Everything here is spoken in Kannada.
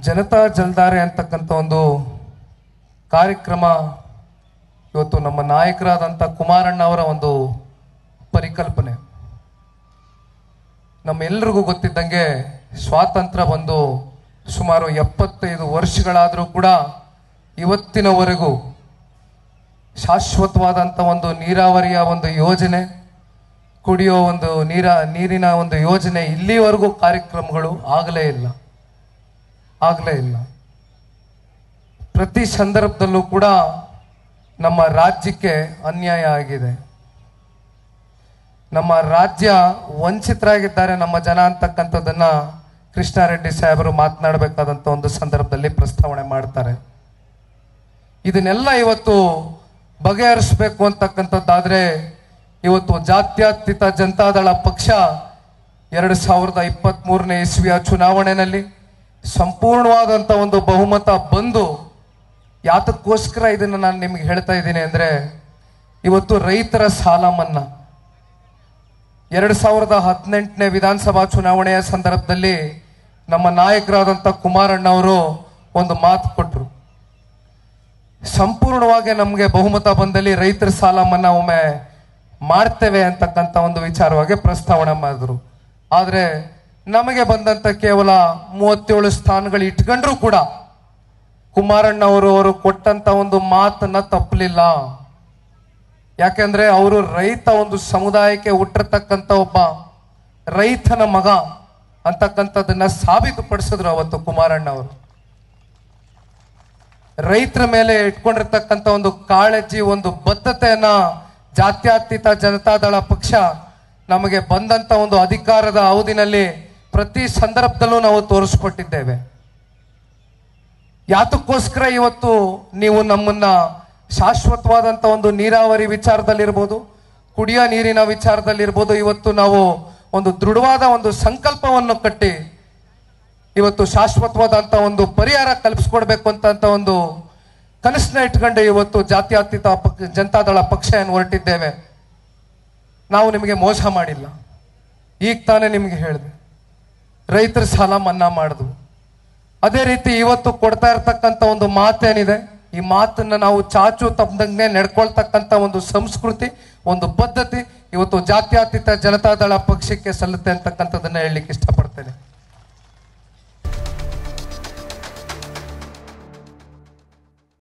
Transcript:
ಜನತಾ ಜಲ್ದಾರೆ ಅಂತಕ್ಕಂಥ ಒಂದು ಕಾರ್ಯಕ್ರಮ ಇವತ್ತು ನಮ್ಮ ನಾಯಕರಾದಂಥ ಕುಮಾರಣ್ಣ ಅವರ ಒಂದು ಪರಿಕಲ್ಪನೆ ನಮ್ಮೆಲ್ಲರಿಗೂ ಗೊತ್ತಿದ್ದಂಗೆ ಸ್ವಾತಂತ್ರ್ಯ ಬಂದು ಸುಮಾರು ಎಪ್ಪತ್ತೈದು ವರ್ಷಗಳಾದರೂ ಕೂಡ ಇವತ್ತಿನವರೆಗೂ ಶಾಶ್ವತವಾದಂಥ ಒಂದು ನೀರಾವರಿಯ ಒಂದು ಯೋಜನೆ ಕುಡಿಯೋ ಒಂದು ನೀರ ನೀರಿನ ಒಂದು ಯೋಜನೆ ಇಲ್ಲಿವರೆಗೂ ಕಾರ್ಯಕ್ರಮಗಳು ಆಗಲೇ ಇಲ್ಲ ಆಗಲೇ ಇಲ್ಲ ಪ್ರತಿ ಸಂದರ್ಭದಲ್ಲೂ ಕೂಡ ನಮ್ಮ ರಾಜ್ಯಕ್ಕೆ ಅನ್ಯಾಯ ಆಗಿದೆ ನಮ್ಮ ರಾಜ್ಯ ವಂಚಿತರಾಗಿದ್ದಾರೆ ನಮ್ಮ ಜನ ಅಂತಕ್ಕಂಥದ್ದನ್ನ ಕೃಷ್ಣಾರೆಡ್ಡಿ ಸಾಹೇಬರು ಮಾತನಾಡಬೇಕಾದಂಥ ಒಂದು ಸಂದರ್ಭದಲ್ಲಿ ಪ್ರಸ್ತಾವನೆ ಮಾಡ್ತಾರೆ ಇದನ್ನೆಲ್ಲ ಇವತ್ತು ಬಗೆಹರಿಸಬೇಕು ಅಂತಕ್ಕಂಥದ್ದಾದ್ರೆ ಇವತ್ತು ಜಾತ್ಯತೀತ ಜನತಾದಳ ಪಕ್ಷ ಎರಡು ಸಾವಿರದ ಇಪ್ಪತ್ತ್ ಮೂರನೇ ಇಸ್ವಿಯ ಚುನಾವಣೆಯಲ್ಲಿ ಸಂಪೂರ್ಣವಾದಂಥ ಒಂದು ಬಹುಮತ ಬಂದು ಯಾತಕ್ಕೋಸ್ಕರ ಇದನ್ನು ನಾನು ನಿಮ್ಗೆ ಹೇಳ್ತಾ ಇದ್ದೀನಿ ಅಂದ್ರೆ ಇವತ್ತು ರೈತರ ಸಾಲ ಮನ್ನಾ ಎರಡು ಸಾವಿರದ ಹದಿನೆಂಟನೇ ವಿಧಾನಸಭಾ ಚುನಾವಣೆಯ ಸಂದರ್ಭದಲ್ಲಿ ನಮ್ಮ ನಾಯಕರಾದಂಥ ಕುಮಾರಣ್ಣ ಅವರು ಒಂದು ಮಾತು ಕೊಟ್ಟರು ಸಂಪೂರ್ಣವಾಗಿ ನಮಗೆ ಬಹುಮತ ಬಂದಲ್ಲಿ ರೈತರ ಸಾಲ ಮನ್ನಾ ಒಮ್ಮೆ ಮಾಡ್ತೇವೆ ಅಂತಕ್ಕಂಥ ಒಂದು ವಿಚಾರವಾಗಿ ಪ್ರಸ್ತಾವನೆ ಮಾಡಿದ್ರು ಆದರೆ ನಮಗೆ ಬಂದಂತ ಕೇವಲ ಮೂವತ್ತೇಳು ಸ್ಥಾನಗಳು ಇಟ್ಕೊಂಡ್ರು ಕೂಡ ಕುಮಾರಣ್ಣ ಅವರು ಅವರು ಕೊಟ್ಟಂತ ಒಂದು ಮಾತನ್ನ ತಪ್ಪಲಿಲ್ಲ ಯಾಕೆಂದ್ರೆ ಅವರು ರೈತ ಒಂದು ಸಮುದಾಯಕ್ಕೆ ಹುಟ್ಟಿರ್ತಕ್ಕಂಥ ಒಬ್ಬ ರೈತನ ಮಗ ಅಂತಕ್ಕಂಥದ್ದನ್ನ ಸಾಬೀತುಪಡಿಸಿದ್ರು ಅವತ್ತು ಕುಮಾರಣ್ಣ ಅವರು ರೈತರ ಮೇಲೆ ಇಟ್ಕೊಂಡಿರ್ತಕ್ಕಂಥ ಒಂದು ಕಾಳಜಿ ಒಂದು ಬದ್ಧತೆಯನ್ನ ಜಾತ್ಯತೀತ ಜನತಾದಳ ಪಕ್ಷ ನಮಗೆ ಬಂದಂತ ಒಂದು ಅಧಿಕಾರದ ಅವಧಿನಲ್ಲಿ ಪ್ರತಿ ಸಂದರ್ಭದಲ್ಲೂ ನಾವು ತೋರಿಸ್ಕೊಟ್ಟಿದ್ದೇವೆ ಯಾತಕ್ಕೋಸ್ಕರ ಇವತ್ತು ನೀವು ನಮ್ಮನ್ನ ಶಾಶ್ವತವಾದಂತ ಒಂದು ನೀರಾವರಿ ವಿಚಾರದಲ್ಲಿರ್ಬೋದು ಕುಡಿಯೋ ನೀರಿನ ವಿಚಾರದಲ್ಲಿರ್ಬೋದು ಇವತ್ತು ನಾವು ಒಂದು ದೃಢವಾದ ಒಂದು ಸಂಕಲ್ಪವನ್ನು ಕಟ್ಟಿ ಇವತ್ತು ಶಾಶ್ವತವಾದಂತ ಒಂದು ಪರಿಹಾರ ಕಲ್ಪಿಸ್ಕೊಡ್ಬೇಕು ಅಂತ ಒಂದು ಕನಸನ್ನ ಇಟ್ಕೊಂಡು ಇವತ್ತು ಜಾತ್ಯತೀತ ಪಕ್ಷ ಜನತಾದಳ ಪಕ್ಷ ಏನು ಹೊರಟಿದ್ದೇವೆ ನಾವು ನಿಮಗೆ ಮೋಸ ಮಾಡಿಲ್ಲ ಈಗ ತಾನೇ ನಿಮಗೆ ಹೇಳಿದೆ ರೈತರ ಸಾಲ ಮನ್ನಾ ಮಾಡಿದ್ವು ಅದೇ ರೀತಿ ಇವತ್ತು ಕೊಡ್ತಾ ಇರ್ತಕ್ಕಂಥ ಒಂದು ಮಾತೇನಿದೆ ಈ ಮಾತನ್ನ ನಾವು ಚಾಚು ತಪ್ಪದಂಗೆ ನಡ್ಕೊಳ್ತಕ್ಕಂಥ ಒಂದು ಸಂಸ್ಕೃತಿ ಒಂದು ಪದ್ಧತಿ ಇವತ್ತು ಜಾತ್ಯತೀತ ಜನತಾದಳ ಪಕ್ಷಕ್ಕೆ ಸಲ್ಲುತ್ತೆ ಅಂತಕ್ಕಂಥದ್ದನ್ನ ಹೇಳಲಿಕ್ಕೆ ಇಷ್ಟಪಡ್ತೇನೆ